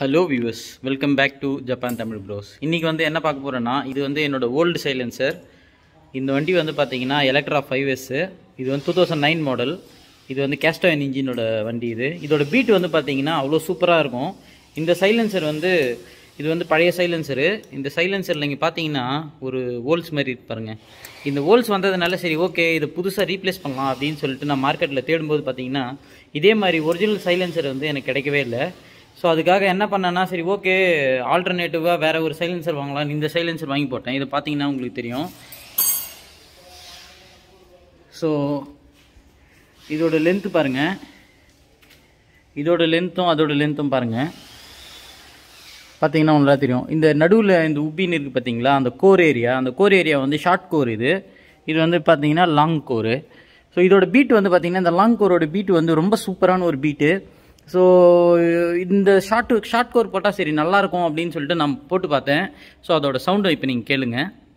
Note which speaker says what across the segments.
Speaker 1: hello viewers welcome back to Japan Tamil bros இன்றைக்கி வந்து என்ன பார்க்க போகிறேன்னா இது வந்து என்னோட ஓல்டு சைலன்சர் இந்த வண்டி வந்து பார்த்தீங்கன்னா எலக்ட்ரா ஃபைவ் எஸ்ஸு இது வந்து டூ தௌசண்ட் நைன் மாடல் இது வந்து கேஸ்டோன் இன்ஜினோட வண்டி இது இதோட பீட் வந்து பார்த்தீங்கன்னா அவ்வளோ சூப்பராக இருக்கும் இந்த சைலன்சர் வந்து இது வந்து பழைய சைலன்சரு இந்த சைலன்சரில் நீங்கள் பார்த்தீங்கன்னா ஒரு ஹோல்ஸ் மாதிரி இருக்கு பாருங்க இந்த ஹோல்ஸ் வந்ததுனால சரி ஓகே இதை புதுசாக ரீப்ளேஸ் பண்ணலாம் அப்படின்னு சொல்லிட்டு நான் மார்க்கெட்டில் தேடும்போது பார்த்தீங்கன்னா இதே மாதிரி ஒரிஜினல் சைலன்சர் வந்து எனக்கு கிடைக்கவே இல்லை ஸோ அதுக்காக என்ன பண்ணேன்னா சரி ஓகே ஆல்டர்னேட்டிவாக வேற ஒரு சைலன்சர் வாங்கலாம் இந்த சைலன்சர் வாங்கி போட்டேன் இதை பார்த்தீங்கன்னா உங்களுக்கு தெரியும் ஸோ இதோட லென்த்து பாருங்கள் இதோட லென்த்தும் அதோட லென்த்தும் பாருங்கள் பார்த்தீங்கன்னா உங்களுக்கு தெரியும் இந்த நடுவில் இந்த உப்பின்னு இருக்குது பார்த்தீங்களா அந்த கோர் ஏரியா அந்த கோர் ஏரியா வந்து ஷார்ட் கோர் இது இது வந்து பார்த்தீங்கன்னா லாங் கோரு ஸோ இதோட பீட் வந்து பார்த்தீங்கன்னா இந்த லாங் கோரோட பீட் வந்து ரொம்ப சூப்பரான ஒரு பீட்டு ஸோ இந்த ஷார்ட் ஷார்ட் கோர் போட்டால் சரி நல்லாயிருக்கும் அப்படின்னு சொல்லிட்டு நான் போட்டு பார்த்தேன் ஸோ அதோட சவுண்டை இப்போ நீங்கள் கேளுங்க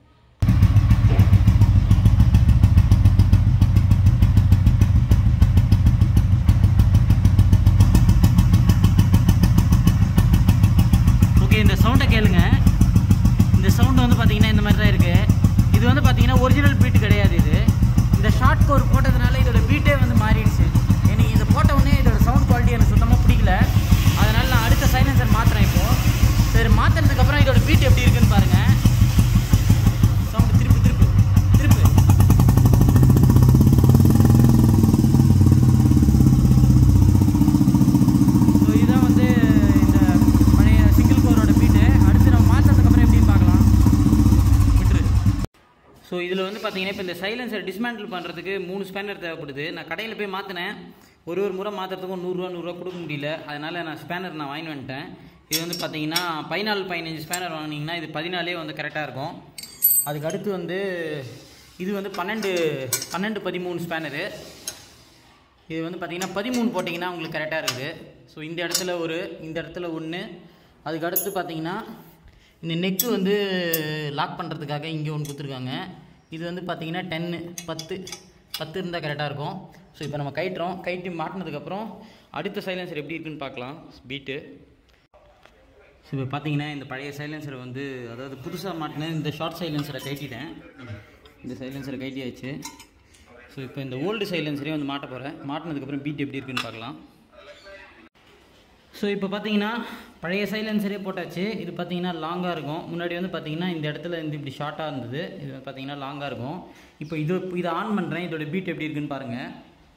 Speaker 1: ஓகே இந்த சவுண்டை கேளுங்க இந்த சவுண்ட் வந்து பார்த்தீங்கன்னா இந்த மாதிரி தான் இருக்குது இது வந்து பார்த்தீங்கன்னா ஒரிஜினல் பீட் கிடையாது இது இந்த ஷார்ட் கோர் போட்டதுனால இதோட பீட்டே வந்து மாறிடுச்சு எனக்கு இதை போட்ட உடனே இதோட சவுண்ட் குவாலிட்டி எனக்கு சுத்தமாக பிடிக்கல அதனால் நான் அடுத்த சைலன்சர் மாற்றுறேன் இப்போது சரி மாற்றினதுக்கப்புறம் இதோட பீட் எப்படி இருக்குன்னு பாருங்கள் சவுண்டு திருப்பு திருப்பு திருப்பு ஸோ இதுதான் வந்து இந்த பழைய சிங்கிள் கோரோட பீட்டு அடுத்து நம்ம மாற்றதுக்கப்புறம் எப்படின்னு பார்க்கலாம் விட்டுரு ஸோ இதில் வந்து பார்த்தீங்கன்னா இப்போ இந்த சைலன்சர் டிஸ்மேண்டில் பண்ணுறதுக்கு மூணு ஸ்பேனர் தேவைப்படுது நான் கடையில் போய் மாற்றினேன் ஒரு ஒரு முறை மாற்றுறதுக்கும் நூறுரூவா நூறுரூவா கொடுக்க முடியல அதனால் நான் ஸ்பேனர் நான் வாங்கி வந்துட்டேன் இது வந்து பார்த்தீங்கன்னா பதினாலு பதினஞ்சு ஸ்பேனர் வாங்கினீங்கன்னா இது பதினாலே வந்து கரெக்டாக இருக்கும் அதுக்கு அடுத்து வந்து இது வந்து பன்னெண்டு பன்னெண்டு பதிமூணு ஸ்பேனரு இது வந்து பார்த்தீங்கன்னா பதிமூணு போட்டிங்கன்னா உங்களுக்கு கரெக்டாக இருக்குது ஸோ இந்த இடத்துல ஒரு இந்த இடத்துல ஒன்று அதுக்கு அடுத்து பார்த்தீங்கன்னா இந்த நெக்கு வந்து லாக் பண்ணுறதுக்காக இங்கே ஒன்று கொடுத்துருக்காங்க இது வந்து பார்த்தீங்கன்னா டென்னு பத்து பத்து இருந்தால் கரெக்டாக இருக்கும் ஸோ இப்போ நம்ம கைட்டுறோம் கைட்டி மாட்டினதுக்கப்புறம் அடுத்த சைலன்சர் எப்படி இருக்குன்னு பார்க்கலாம் பீட்டு ஸோ இப்போ பார்த்தீங்கன்னா இந்த பழைய சைலன்சரை வந்து அதாவது புதுசாக மாட்டின இந்த ஷார்ட் சைலன்சரை கைட்டிட்டேன் இந்த சைலன்சரை கைட்டியாச்சு ஸோ இப்போ இந்த ஓல்டு சைலன்சரே வந்து மாட்ட போகிறேன் மாட்டினதுக்கப்புறம் பீட் எப்படி இருக்குன்னு பார்க்கலாம் ஸோ இப்போ பார்த்தீங்கன்னா பழைய சைலன்சரே போட்டாச்சு இது பார்த்தீங்கன்னா லாங்காக இருக்கும் முன்னாடி வந்து பார்த்தீங்கன்னா இந்த இடத்துல இருந்து இப்படி ஷார்ட்டாக இருந்தது இது பார்த்தீங்கன்னா லாங்காக இருக்கும் இப்போ இது இதை ஆன் பண்ணுறேன் இதோட பீட் எப்படி இருக்குன்னு பாருங்கள்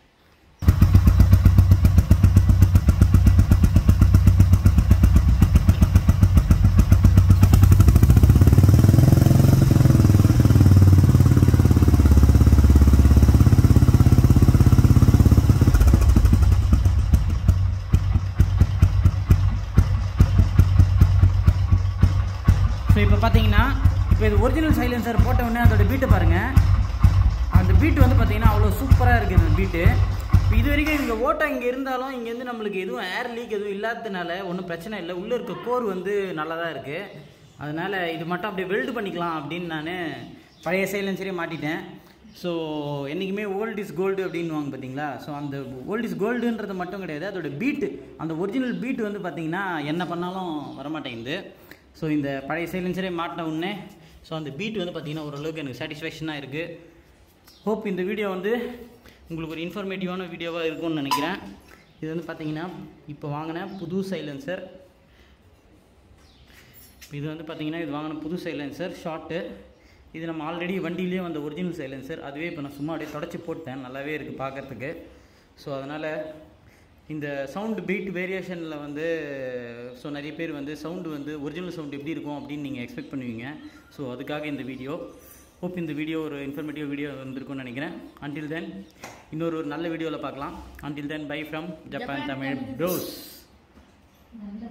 Speaker 1: ஸோ இப்போ பார்த்தீங்கன்னா இப்போ இது ஒரிஜினல் சைலன்சர் போட்ட உடனே அதோட பீட்டை பாருங்கள் அந்த பீட்டு வந்து பார்த்தீங்கன்னா அவ்வளோ சூப்பராக இருக்குது இந்த பீட்டு இப்போ இது வரைக்கும் இங்கே ஓட்டம் இங்கே இருந்தாலும் இங்கேருந்து நம்மளுக்கு எதுவும் ஏர் லீக் எதுவும் இல்லாததுனால ஒன்றும் பிரச்சனை இல்லை உள்ளே இருக்க கோர் வந்து நல்லா தான் இருக்குது அதனால் இது மட்டும் அப்படியே வெல்டு பண்ணிக்கலாம் அப்படின்னு நான் பழைய சைலன்சரே மாட்டிட்டேன் ஸோ என்றைக்குமே ஓல்ட் இஸ் கோல்டு அப்படின்வாங்க பார்த்தீங்களா ஸோ அந்த ஓல்ட் இஸ் கோல்டுன்றது மட்டும் கிடையாது அதோட பீட்டு அந்த ஒரிஜினல் பீட் வந்து பார்த்தீங்கன்னா என்ன பண்ணாலும் வரமாட்டேங்குது ஸோ இந்த பழைய சைலன்சரே மாட்டின உடனே ஸோ அந்த பீட் வந்து பார்த்திங்கன்னா ஓரளவுக்கு எனக்கு சாட்டிஸ்ஃபேக்ஷனாக இருக்குது ஹோப் இந்த வீடியோ வந்து உங்களுக்கு ஒரு இன்ஃபர்மேட்டிவான வீடியோவாக இருக்கும்னு நினைக்கிறேன் இது வந்து பார்த்தீங்கன்னா இப்போ வாங்கின புது சைலன்சர் இது வந்து பார்த்தீங்கன்னா இது வாங்கின புது சைலன்சர் ஷார்ட்டு இது நம்ம ஆல்ரெடி வண்டியிலே வந்த ஒரிஜினல் சைலன்சர் அதுவே இப்போ நான் சும்மா அப்படியே தொடச்சி போட்டேன் நல்லாவே இருக்குது பார்க்குறதுக்கு ஸோ அதனால் இந்த சவுண்டு பீட் வேரியேஷனில் வந்து ஸோ நிறைய பேர் வந்து சவுண்டு வந்து ஒரிஜினல் சவுண்ட் எப்படி இருக்கும் அப்படின்னு நீங்கள் எக்ஸ்பெக்ட் பண்ணுவீங்க ஸோ அதுக்காக இந்த வீடியோ ஹோப் இந்த வீடியோ ஒரு இன்ஃபர்மேட்டிவ் வீடியோ வந்திருக்கும்னு நினைக்கிறேன் அன்டில் தென் இன்னொரு ஒரு நல்ல வீடியோவில் பார்க்கலாம் until then bye from Japan Tamil pros